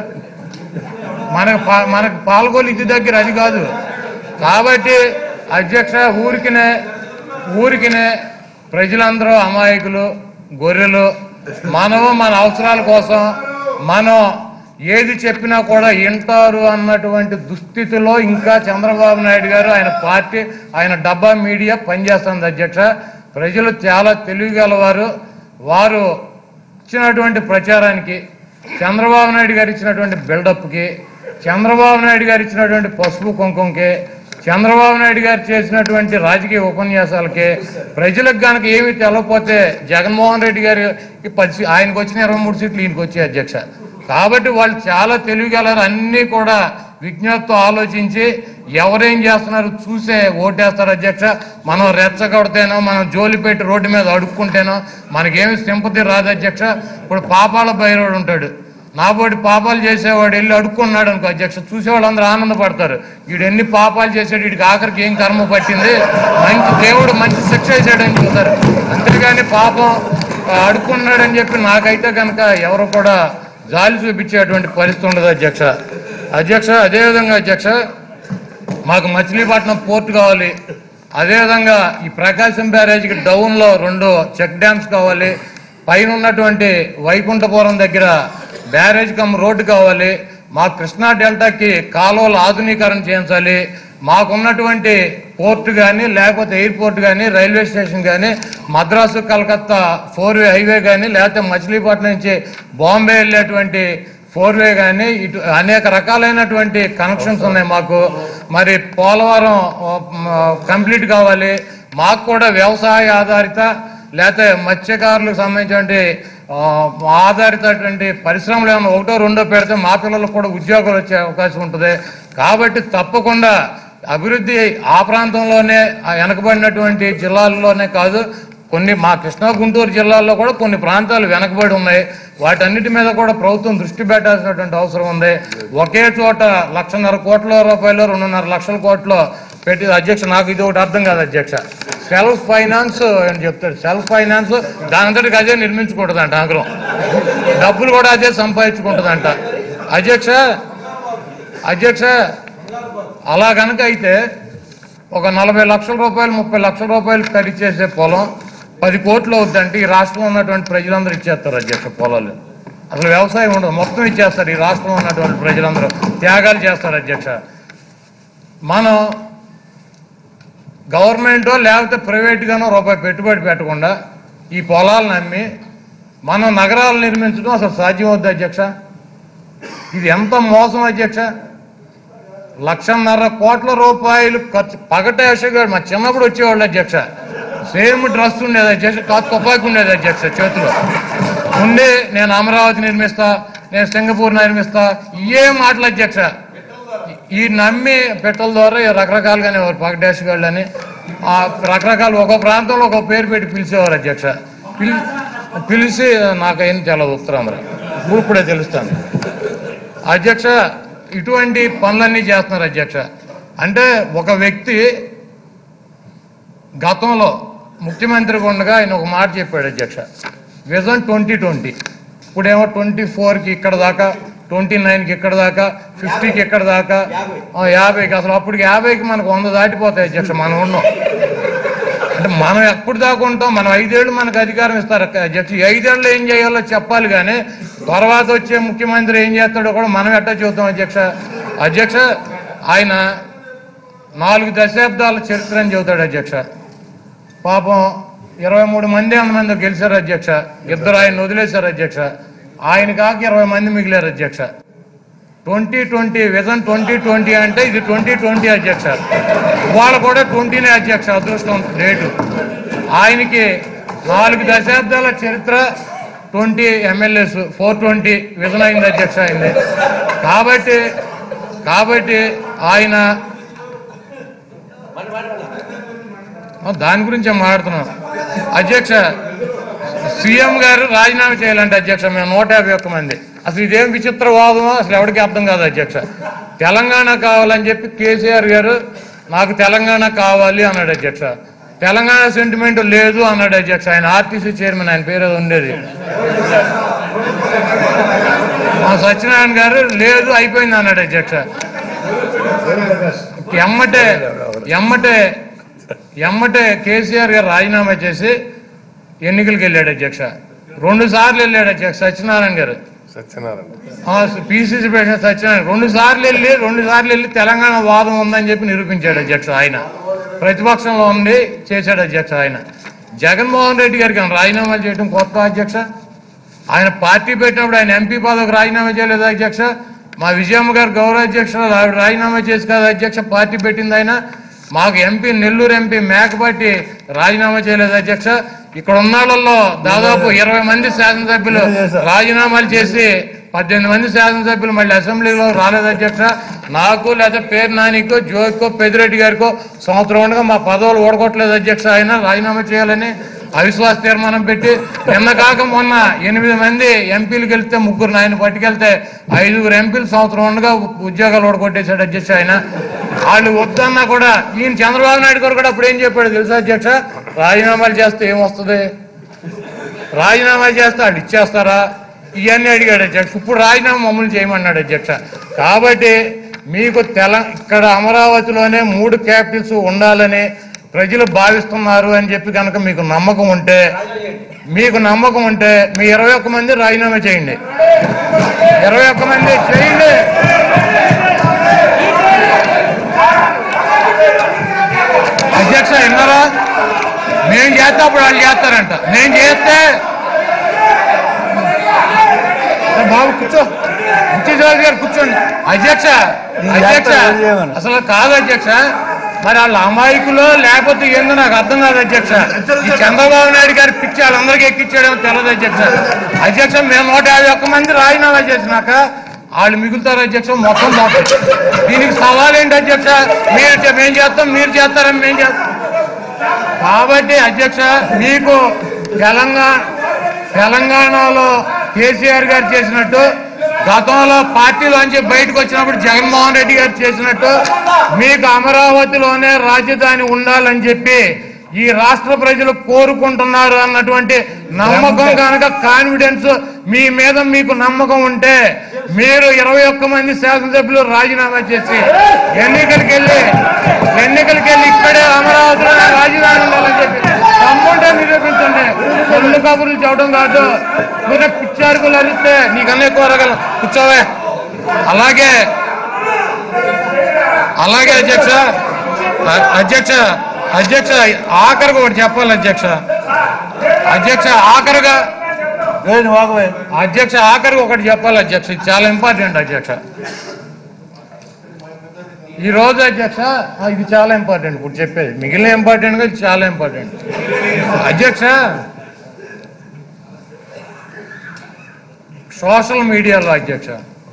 Speaker 1: మనకు పా- మనకు పాల్గొలు ఇది దగ్గర అది కాదు కాబట్టి అధ్యక్ష ఊరికినే ఊరికినే ప్రజలందరూ అమాయకులు గొర్రెలు మనము మన అవసరాల కోసం మనం ఏది చెప్పినా కూడా వింటారు అన్నటువంటి దుస్థితిలో ఇంకా చంద్రబాబు నాయుడు గారు ఆయన పార్టీ ఆయన డబ్బా మీడియా పనిచేస్తుంది అధ్యక్ష ప్రజలు చాలా తెలివిగలవారు వారు ఇచ్చినటువంటి ప్రచారానికి చంద్రబాబు నాయుడు గారు ఇచ్చినటువంటి బిల్డప్కి చంద్రబాబు నాయుడు గారు ఇచ్చినటువంటి పసుపు కుంకుమకి చంద్రబాబు నాయుడు గారు చేసినటువంటి రాజకీయ ఉపన్యాసాలకి ప్రజలకు గనక ఏమీ తెలవకపోతే జగన్మోహన్ రెడ్డి గారు పది ఆయనకు వచ్చిన ఇరవై మూడు సీట్లు ఈయనకు వచ్చాయి అధ్యక్ష కాబట్టి వాళ్ళు చాలా తెలివిగలరు అన్నీ కూడా విజ్ఞతతో ఆలోచించి ఎవరేం చేస్తున్నారు చూసే ఓటేస్తారు అధ్యక్ష మనం రెచ్చగొడితేనో మనం జోలి పెట్టి రోడ్డు మీద అడుక్కుంటేనో మనకేమి సింపతి రాదు అధ్యక్ష ఇప్పుడు పాపాల బైరోడు ఉంటాడు నాబోటి పాపాలు చేసేవాడు వెళ్ళి అడుక్కున్నాడు అనుకో అధ్యక్ష చూసేవాళ్ళు అందరూ ఆనందపడతారు వీడు ఎన్ని పాపాలు చేసాడు వీడికి ఆఖరికి ఏం కర్మ పట్టింది మంచి దేవుడు మంచి శిక్ష వేసాడని చూస్తారు అంతేగాని పాపం ఆ, అడుక్కున్నాడని చెప్పి నాకైతే కనుక ఎవరు కూడా జాలి చూపించేటువంటి పరిస్థితి ఉండదు అధ్యక్ష అధ్యక్ష అదేవిధంగా అధ్యక్ష మాకు మచిలీపట్నం పోర్ట్ కావాలి అదేవిధంగా ఈ ప్రకాశం బ్యారేజ్కి డౌన్లో రెండు చెక్ డ్యామ్స్ కావాలి పైన ఉన్నటువంటి వైకుంఠపురం దగ్గర బ్యారేజ్ కమ్ రోడ్డు కావాలి మా కృష్ణా డెల్టాకి కాలువలు ఆధునీకరణ చేయించాలి మాకున్నటువంటి పోర్ట్ కానీ లేకపోతే ఎయిర్పోర్ట్ కానీ రైల్వే స్టేషన్ కానీ Madras Calcutta four way highway కానీ లేకపోతే మచిలీపట్నం నుంచి బాంబే వెళ్ళేటువంటి ఫోర్ వే కానీ ఇటు అనేక రకాలైనటువంటి కనెక్షన్స్ ఉన్నాయి మాకు మరి పోలవరం కంప్లీట్ కావాలి మాకు కూడా వ్యవసాయ ఆధారిత లేకపోతే మత్స్యకారులకు సంబంధించినటువంటి ఆ, ఆధారితటువంటి పరిశ్రమలు ఏమైనా ఒకటో రెండో పెడితే మా పిల్లలకు కూడా ఉద్యోగాలు వచ్చే అవకాశం ఉంటుంది కాబట్టి తప్పకుండా అభివృద్ధి ఆ ప్రాంతంలోనే ఆ వెనకబడినటువంటి జిల్లాల్లోనే కాదు కొన్ని మా కృష్ణా గుంటూరు జిల్లాల్లో కూడా కొన్ని ప్రాంతాలు వెనకబడి ఉన్నాయి వాటన్నిటి మీద కూడా ప్రభుత్వం దృష్టి పెట్టాల్సినటువంటి అవసరం ఉంది ఒకే చోట లక్షన్నర కోట్ల రూపాయలు రెండున్నర లక్షల కోట్లు పెట్టి అధ్యక్ష నాకు ఇది ఒకటి అర్థం కాదు అధ్యక్ష సెల్ఫ్ ఫైనాన్స్ అని చెప్తాడు సెల్ఫ్ ఫైనాన్స్ దాని అంతటికి అదే నిర్మించకూడదంట ఆగ్రహం డబ్బులు కూడా అదే సంపాదించుకుంటుందంట అధ్యక్ష అధ్యక్ష అలా కనుక అయితే ఒక నలభై లక్షల రూపాయలు ముప్పై లక్షల రూపాయలు ఖరీదు చేసే పొలం పది కోట్లు అవుద్దంటే ఈ రాష్ట్రంలో ఉన్నటువంటి ప్రజలందరూ ఇచ్చేస్తారు అధ్యక్ష పొలాలు అసలు వ్యవసాయం ఉండదు మొత్తం ఇచ్చేస్తారు ఈ రాష్ట్రంలో ఉన్నటువంటి ప్రజలందరూ త్యాగాలు చేస్తారు అధ్యక్ష మనం గవర్నమెంటో లేకపోతే ప్రైవేట్గానో రూపాయి పెట్టుబడి పెట్టకుండా ఈ పొలాలను అమ్మి మనం నగరాలు నిర్మించడం అసలు సాధ్యం అవుద్ది అధ్యక్ష ఇది ఎంత మోసం అధ్యక్ష లక్షన్నర కోట్ల రూపాయలు ఖర్చు పగటే అశోక్ మా చిన్నప్పుడు వచ్చేవాళ్ళు అధ్యక్ష సేమ్ డ్రెస్ ఉండేది అధ్యక్ష కాదు తుపాకి ఉండేది అధ్యక్ష చేతిలో ఉండి నేను అమరావతి నిర్మిస్తా నేను సింగపూర్ నిర్మిస్తా ఇవే మాటలు అధ్యక్ష ఈ నమ్మి పెట్టల ద్వారా ఈ రకరకాలుగానే పగడేష్ గాళ్ళు అని ఆ రకరకాలు ఒక ప్రాంతంలో ఒక పేరు పెట్టి పిలిచేవారు అధ్యక్ష పిలి పిలిచి నాకేం తెలియదు ఉత్తరాంధ్ర ఇప్పుడే తెలుస్తాను అధ్యక్ష ఇటువంటి పనులన్నీ చేస్తున్నారు అధ్యక్ష అంటే ఒక వ్యక్తి గతంలో ముఖ్యమంత్రిగా ఉండగా ఆయన ఒక మాట చెప్పాడు అధ్యక్ష విజన్ ట్వంటీ ట్వంటీ ఇప్పుడేమో ట్వంటీ ఫోర్కి ఇక్కడ దాకా ట్వంటీ నైన్కి ఇక్కడ దాకా ఫిఫ్టీకి ఇక్కడ దాకా ఆ, యాభైకి అసలు అప్పటికి యాభైకి మనకు వంద దాటిపోతాయి అధ్యక్ష మనం ఉన్నాం అంటే మనం ఎప్పుడు దాకా ఉంటాం మనం ఐదేళ్ళు మనకు అధికారం ఇస్తారు అక్క అధ్యక్ష ఈ ఐదేళ్ళు ఏం చేయాలో చెప్పాలి కానీ తర్వాత వచ్చే ముఖ్యమంత్రి ఏం చేస్తాడో కూడా మనం ఎట్టా చూద్దాం అధ్యక్ష అధ్యక్ష ఆయన నాలుగు దశాబ్దాల చరిత్ర అని చెబుతాడు అధ్యక్ష పాపం ఇరవై మూడు మంది మంది గెలిచారు అధ్యక్ష ఇద్దరు ఆయన వదిలేశారు అధ్యక్ష ఆయన కాక ఇరవై మంది మిగిలారు అధ్యక్ష twenty twenty vision twenty twenty అంటే ఇది ట్వంటీ ట్వంటీ అధ్యక్ష ఇవాళ కూడా ట్వంటీనే అధ్యక్ష అదృష్టం డేటు ఆయనకి నాలుగు దశాబ్దాల చరిత్ర twenty MLAs four twenty vision అయింది అధ్యక్ష అయింది కాబట్టి కాబట్టి ఆయన ఆ, దాని గురించే మాట్లాడుతున్నాం అధ్యక్ష సీఎం గారు రాజీనామా చేయాలంటే అధ్యక్ష మేము నూట యాభై ఒక్క మంది అసలు ఇదేం విచిత్ర వాదమో అసలు ఎవరికి అర్థం కాదు అధ్యక్ష తెలంగాణ కావాలని చెప్పి కేసీఆర్ గారు నాకు తెలంగాణ కావాలి అన్నాడు అధ్యక్ష తెలంగాణ సెంటిమెంట్ లేదు అన్నాడు అధ్యక్ష ఆయన ఆర్టీసీ చైర్మన్ ఆయన పేరు ఏదో ఉండేది మా సత్యనారాయణ గారు లేదు అయిపోయింది అన్నాడు అధ్యక్ష ఎమ్మటే ఎమ్మటే ఎమ్మటే కేసీఆర్ గారు రాజీనామా చేసి ఎన్నికలకు వెళ్ళాడు అధ్యక్ష రెండు సార్లు వెళ్ళాడు అధ్యక్ష సత్యనారాయణ గారు
Speaker 2: సత్యనారాయణ
Speaker 1: పిసిసి ప్రెసిడెంట్ సత్యనారాయణ రెండు సార్లు వెళ్ళి రెండు సార్లు వెళ్ళి తెలంగాణ వాదం ఉందని చెప్పి నిరూపించాడు అధ్యక్ష ఆయన ప్రతిపక్షంలో ఉండి చేశాడు అధ్యక్ష ఆయన జగన్మోహన్ రెడ్డి గారికి ఆయన రాజీనామా చేయడం కొత్త అధ్యక్ష ఆయన పార్టీ పెట్టినప్పుడు ఆయన ఎంపీ పదవికి రాజీనామా చేయలేదు అధ్యక్ష మా విజయమ్మ గారు గౌరవ అధ్యక్షురాలు ఆవిడ రాజీనామా చేసి కదా అధ్యక్ష పార్టీ పెట్టింది ఆయన మాకు ఎంపీ నెల్లూరు ఎంపీ మేకపాటి రాజీనామా చేయలేదు అధ్యక్ష ఇక్కడ ఉన్న వాళ్ళల్లో దాదాపు ఇరవై మంది శాసనసభ్యులు రాజీనామాలు చేసి పద్దెనిమిది మంది శాసనసభ్యులు మళ్ళీ అసెంబ్లీలో రాలేదు అధ్యక్ష నాకు లేదా పేరు నానికో జోకో పెదిరెడ్డి గారికో సంవత్సరం ఉండగా మా పదవులు ఓడగొట్టలేదు అధ్యక్ష ఆయన రాజీనామా చేయాలని అవిశ్వాస తీర్మానం పెట్టి నిన్న కాక మొన్న ఎనిమిది మంది ఎంపీలు గెలిస్తే ముగ్గురు ఆయన పట్టుకెళ్తే ఐదుగురు ఎంపీలు సంవత్సరం ఉండగా ఉద్యోగాలు ఓడగొట్టేశాడు అధ్యక్ష ఆయన వాళ్ళు వద్దన్నా కూడా ఈయన చంద్రబాబు నాయుడు గారు కూడా అప్పుడు ఏం చెప్పాడు తెలుసా అధ్యక్ష రాజీనామాలు చేస్తే ఏమొస్తుంది రాజీనామా చేస్తే వాళ్ళు ఇచ్చేస్తారా ఇవన్నీ అడిగాడు అధ్యక్ష ఇప్పుడు రాజీనామా మమ్మల్ని చేయమన్నాడు అధ్యక్ష కాబట్టి మీకు తెల ఇక్కడ అమరావతిలోనే మూడు క్యాపిటల్స్ ఉండాలని ప్రజలు భావిస్తున్నారు అని చెప్పి కనుక మీకు నమ్మకం ఉంటే మీకు నమ్మకం ఉంటే మీ ఇరవై ఒక్క మంది రాజీనామా చేయండి ఇరవై ఒక్క మంది చేయండి అధ్యక్ష విన్నారా మేము చేస్తే అప్పుడు వాళ్ళు చేస్తారంట నేను చేస్తే ఏ బాబు కూర్చో ముఖ్యమంత్రి గారు కూర్చోండి అధ్యక్ష అధ్యక్ష అసలు కాదు అధ్యక్ష మరి వాళ్ళ అమాయకులు లేకపోతే ఏందో నాకు అర్థం కాదు అధ్యక్ష ఈ చంద్రబాబు నాయుడు గారి పిచ్చి వాళ్ళందరికీ ఎక్కించాడేమో తెలియదు అధ్యక్ష అధ్యక్ష మేము నూట యాభై ఒక్క మంది రాజీనామా చేసినాక వాళ్ళు మిగులుతారు అధ్యక్ష మొత్తం మొత్తం దీనికి సవాల్ ఏంటి అధ్యక్ష మీరు చే- మేము చేస్తాం మీరు చేస్తారని మేము చేస్తాం కాబట్టి అధ్యక్ష మీకు తెలంగాణ తెలంగాణలో కేసీఆర్ గారు చేసినట్టు గతంలో పార్టీలోంచి బయటకు వచ్చినప్పుడు జగన్మోహన్ రెడ్డి గారు చేసినట్టు మీకు అమరావతిలోనే రాజధాని ఉండాలని చెప్పి ఈ రాష్ట్ర ప్రజలు కోరుకుంటున్నారు అన్నటువంటి నమ్మకం కనుక కాన్ఫిడెన్స్ మీ మీద మీకు నమ్మకం ఉంటే మీరు ఇరవై ఒక్క మంది శాసనసభ్యులు రాజీనామా చేసి ఎన్నికలకు వెళ్ళి ఎన్నికలకు వెళ్ళి ఇక్కడే అమరావతిలో రాజధాని ఉండాలని చెప్పి తమ్ముంటే నిరూపించండి ఒళ్ళు కబుర్లు చెప్పడం కాదు మీరు పిచ్చారుకులు అరిస్తే నీకన్నా ఎక్కువ అరగలం కూర్చోవే అలాగే అలాగే అధ్యక్ష అ- అధ్యక్ష అధ్యక్ష ఆఖరికి ఒకటి చెప్పాలి అధ్యక్ష అధ్యక్ష ఆఖరిగా అధ్యక్ష ఆఖరికి ఒకటి చెప్పాలి అధ్యక్ష ఇది చాలా ఇంపార్టెంట్ అధ్యక్ష ఈ రోజు అధ్యక్ష ఆ, ఇది చాలా ఇంపార్టెంట్ ఇప్పుడు చెప్పేది మిగిలిన ఇంపార్టెంట్ గా ఇది చాలా ఇంపార్టెంట్ అధ్యక్ష సోషల్ మీడియాలో అధ్యక్ష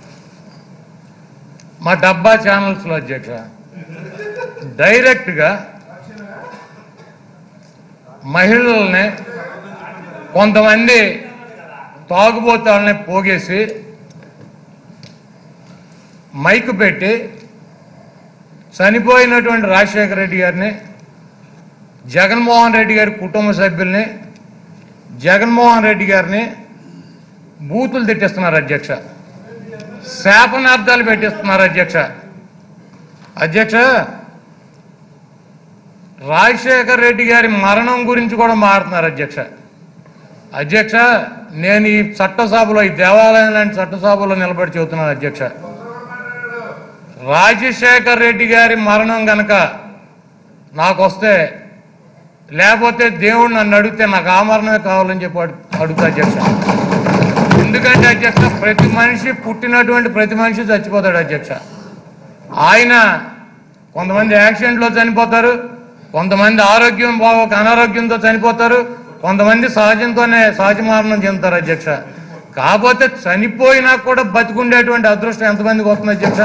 Speaker 1: మా డబ్బా ఛానల్స్లో అధ్యక్ష డైరెక్ట్గా మహిళల్ని కొంతమంది తాగుబోతాళ్ళని పోగేసి మైక్ పెట్టి చనిపోయినటువంటి రాజశేఖర రెడ్డి గారిని జగన్మోహన్ రెడ్డి గారి కుటుంబ సభ్యుల్ని జగన్మోహన్ రెడ్డి గారిని బూతులు తిట్టిస్తున్నారు అధ్యక్ష శాపనార్థాలు పెట్టిస్తున్నారు అధ్యక్ష అధ్యక్ష రాజశేఖర్ రెడ్డి గారి మరణం గురించి కూడా మాట్లాడుతున్నారు అధ్యక్ష అధ్యక్ష నేను ఈ చట్టసభలో ఈ దేవాలయం లాంటి చట్టసభలో నిలబడి చెబుతున్నాను అధ్యక్ష రాజశేఖర్ రెడ్డి గారి మరణం గనక నాకు వస్తే లేకపోతే దేవుడు నన్ను అడిగితే నాకు ఆ మరణమే కావాలని చెప్పి అడు- అడుగుతా అధ్యక్ష ఎందుకంటే అధ్యక్ష ప్రతి మనిషి పుట్టినటువంటి ప్రతి మనిషి చచ్చిపోతాడు అధ్యక్ష ఆయన కొంతమంది యాక్సిడెంట్లో చనిపోతారు కొంతమంది ఆరోగ్యం బాగోక అనారోగ్యంతో చనిపోతారు కొంతమంది సహజంతోనే సహజ మరణం చెందుతారు అధ్యక్ష కాకపోతే చనిపోయినా కూడా బతికుండేటువంటి అదృష్టం ఎంతమందికి వస్తుంది అధ్యక్ష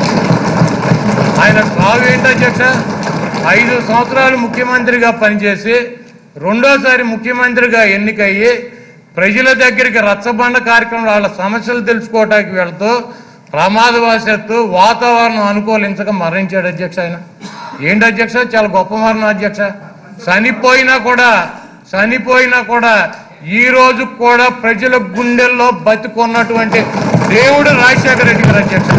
Speaker 1: ఆయన సాగు ఏంటి అధ్యక్ష ఐదు సంవత్సరాలు ముఖ్యమంత్రిగా పనిచేసి రెండోసారి ముఖ్యమంత్రిగా ఎన్నికయ్యి ప్రజల దగ్గరికి రచ్చబండ కార్యక్రమం వాళ్ళ సమస్యలు తెలుసుకోవటానికి వెళ్తూ ప్రమాదవశాత్తు వాతావరణం అనుకూలించక మరణించాడు అధ్యక్ష ఆయన ఏంటి అధ్యక్ష చాలా గొప్ప మరణం అధ్యక్ష చనిపోయినా కూడా చనిపోయినా కూడా ఈ రోజు కూడా ప్రజల గుండెల్లో బతికున్నటువంటి దేవుడు రాజశేఖర రెడ్డి గారు అధ్యక్ష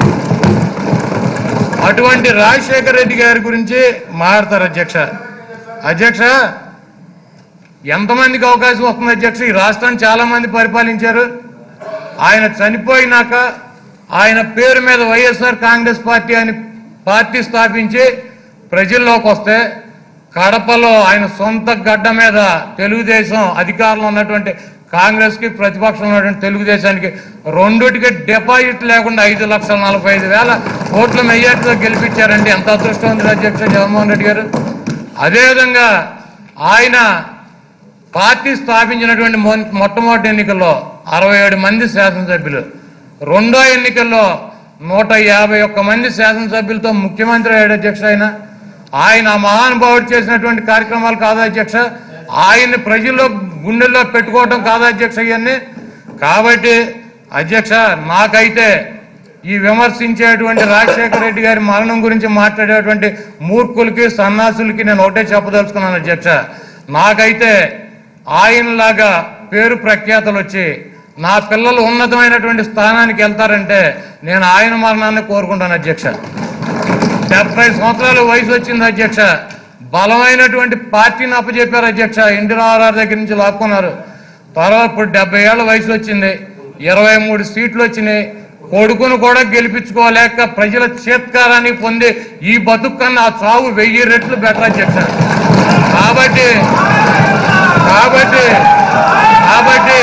Speaker 1: అటువంటి రాజశేఖర రెడ్డి గారి గురించి మాట్లాడతారు అధ్యక్ష అధ్యక్ష ఎంతమందికి అవకాశం వస్తుంది అధ్యక్ష ఈ రాష్ట్రాన్ని చాలా మంది పరిపాలించారు ఆయన చనిపోయినాక ఆయన పేరు మీద వైఎస్ఆర్ కాంగ్రెస్ పార్టీ అని పార్టీ స్థాపించి ప్రజల్లోకి వస్తే కడపలో ఆయన సొంత గడ్డ మీద తెలుగుదేశం అధికారంలో ఉన్నటువంటి కాంగ్రెస్ కి ప్రతిపక్షంలో ఉన్నటువంటి తెలుగుదేశానికి రెండుటికి డిపాజిట్ లేకుండా ఐదు లక్షల నలభై ఐదు వేల ఓట్ల మెజార్టీతో గెలిపించారండి ఎంత అదృష్టవంతుడు అధ్యక్ష జగన్మోహన్ రెడ్డి గారు అదేవిధంగా ఆయన పార్టీ స్థాపించినటువంటి మొ- మొట్టమొదటి ఎన్నికల్లో అరవై ఏడు మంది శాసనసభ్యులు రెండో ఎన్నికల్లో నూట యాభై ఒక్క మంది శాసనసభ్యులతో ముఖ్యమంత్రి అయ్యాడు అధ్యక్ష ఆయన ఆయన ఆ మహానుభావుడు చేసినటువంటి కార్యక్రమాలు కాదా అధ్యక్ష ఆయన్ని ప్రజల్లో గుండెల్లో పెట్టుకోవటం కాదా అధ్యక్ష ఇవన్నీ కాబట్టి అధ్యక్ష నాకైతే ఈ విమర్శించేటువంటి రాజశేఖర రెడ్డి గారి మరణం గురించి మాట్లాడేటువంటి మూర్ఖులకి సన్నాసులకి నేను ఒకటే చెప్పదలుచుకున్నాను అధ్యక్ష నాకైతే ఆయనలాగా పేరు ప్రఖ్యాతలు వచ్చి నా పిల్లలు ఉన్నతమైనటువంటి స్థానానికి వెళ్తారంటే నేను ఆయన మరణాన్ని కోరుకుంటాను అధ్యక్ష డెబ్బై సంవత్సరాల వయసు వచ్చింది అధ్యక్ష బలమైనటువంటి పార్టీని అప్పచెప్పారు అధ్యక్ష ఎన్టీ రామారావు దగ్గర నుంచి లాక్కున్నారు తర్వాత ఇప్పుడు డెబ్బై ఏళ్ళ వయసు వచ్చింది ఇరవై మూడు సీట్లు వచ్చినాయి కొడుకును కూడా గెలిపించుకోలేక ప్రజల చేత్కారాన్ని పొంది ఈ బతుకు కన్నా ఆ చావు వెయ్యి రెట్లు బెటర్ అధ్యక్ష కాబట్టి కాబట్టి కాబట్టి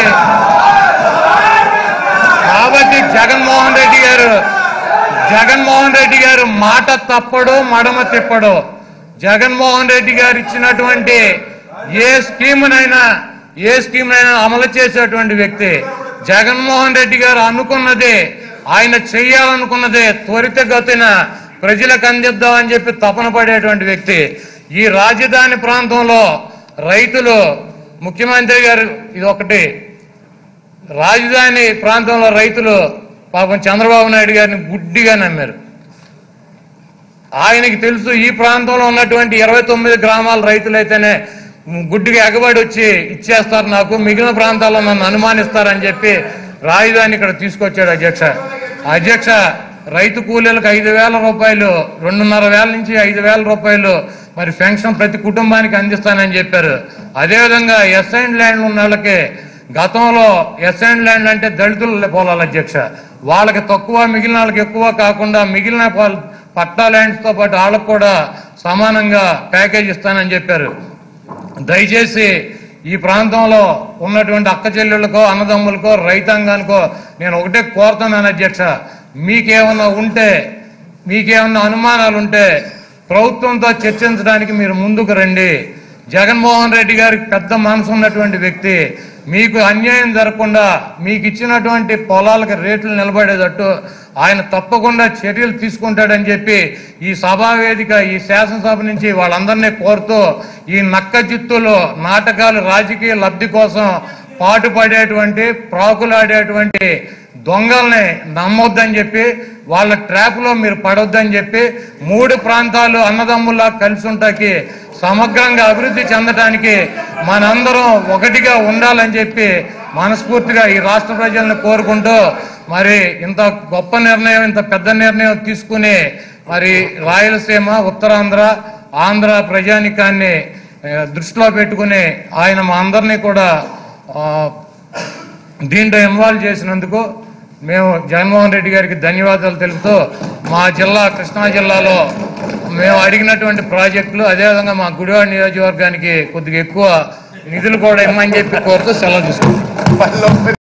Speaker 1: కాబట్టి జగన్మోహన్ రెడ్డి గారు జగన్మోహన్ రెడ్డి గారు మాట తప్పడు మడమ తిప్పడు జగన్మోహన్ రెడ్డి గారు ఇచ్చినటువంటి ఏ స్కీమునైనా ఏ స్కీమునైనా అమలు చేసేటువంటి వ్యక్తి జగన్మోహన్ రెడ్డి గారు అనుకున్నది ఆయన చెయ్యాలనుకున్నది త్వరితగతిన ప్రజలకు అందిద్దామని చెప్పి తపన పడేటువంటి వ్యక్తి ఈ రాజధాని ప్రాంతంలో రైతులు ముఖ్యమంత్రి గారు ఇది ఒకటి రాజధాని ప్రాంతంలో రైతులు పాపం చంద్రబాబు నాయుడు గారిని గుడ్డిగా నమ్మారు ఆయనకి తెలుసు ఈ ప్రాంతంలో ఉన్నటువంటి ఇరవై తొమ్మిది గ్రామాల రైతులైతేనే గుడ్డిగా ఎగబడి వచ్చి ఇచ్చేస్తారు నాకు మిగిలిన ప్రాంతాల్లో నన్ను అనుమానిస్తారని చెప్పి రాజధాని ఇక్కడ తీసుకొచ్చాడు అధ్యక్ష అధ్యక్ష రైతు కూలీలకు ఐదు వేల రూపాయలు రెండున్నర వేల నుంచి ఐదు వేల రూపాయలు మరి పెన్షన్ ప్రతి కుటుంబానికి అందిస్తానని చెప్పారు అదేవిధంగా ఎస్ఐన్ ల్యాండ్ ఉన్న వాళ్ళకి గతంలో ఎస్ఐన్ ల్యాండ్ అంటే దళితుల పొలాలు అధ్యక్ష వాళ్ళకి తక్కువ మిగిలిన వాళ్ళకి ఎక్కువ కాకుండా మిగిలిన పొల- పట్టా ల్యాండ్స్ తో పాటు వాళ్ళకు కూడా సమానంగా ప్యాకేజ్ ఇస్తానని చెప్పారు దయచేసి ఈ ప్రాంతంలో ఉన్నటువంటి అక్క చెల్లెళ్ళకో అన్నదమ్ములకో రైతాంగానికో నేను ఒకటే కోరుతున్నాను అధ్యక్ష మీకేమన్నా ఉంటే మీకేమన్నా అనుమానాలు ఉంటే ప్రభుత్వంతో చర్చించడానికి మీరు ముందుకు రండి జగన్మోహన్ రెడ్డి గారికి పెద్ద మనసు ఉన్నటువంటి వ్యక్తి మీకు అన్యాయం జరగకుండా మీకు ఇచ్చినటువంటి పొలాలకు రేట్లు నిలబడేటట్టు ఆయన తప్పకుండా చర్యలు తీసుకుంటాడని చెప్పి ఈ సభా వేదిక ఈ శాసనసభ నుంచి వాళ్ళందరినీ కోరుతూ ఈ నక్క జిత్తులో నాటకాలు రాజకీయ లబ్ధి కోసం పాటుపడేటువంటి ప్రాకులాడేటువంటి దొంగల్ని నమ్మొద్దని చెప్పి వాళ్ళ ట్రాప్ లో మీరు పడొద్దని చెప్పి మూడు ప్రాంతాలు అన్నదమ్ముల్లా కలిసి ఉంటాకి సమగ్రంగా అభివృద్ధి చెందడానికి మనందరం ఒకటిగా ఉండాలని చెప్పి మనస్ఫూర్తిగా ఈ రాష్ట్ర ప్రజలను కోరుకుంటూ మరి ఇంత గొప్ప నిర్ణయం ఇంత పెద్ద నిర్ణయం తీసుకుని మరి రాయలసీమ ఉత్తరాంధ్ర ఆంధ్ర ప్రజానికాన్ని ఆ, దృష్టిలో పెట్టుకుని ఆయన మా అందరినీ కూడా ఆ, దీంట్లో ఇన్వాల్వ్ చేసినందుకు మేము జగన్మోహన్ రెడ్డి గారికి ధన్యవాదాలు తెలుపుతూ మా జిల్లా కృష్ణా జిల్లాలో మేము అడిగినటువంటి ప్రాజెక్టులు అదేవిధంగా మా గుడివాడ నియోజకవర్గానికి కొద్దిగా ఎక్కువ నిధులు కూడా ఇమ్మని చెప్పి కోరుతూ సెలవు తీసుకుంటాం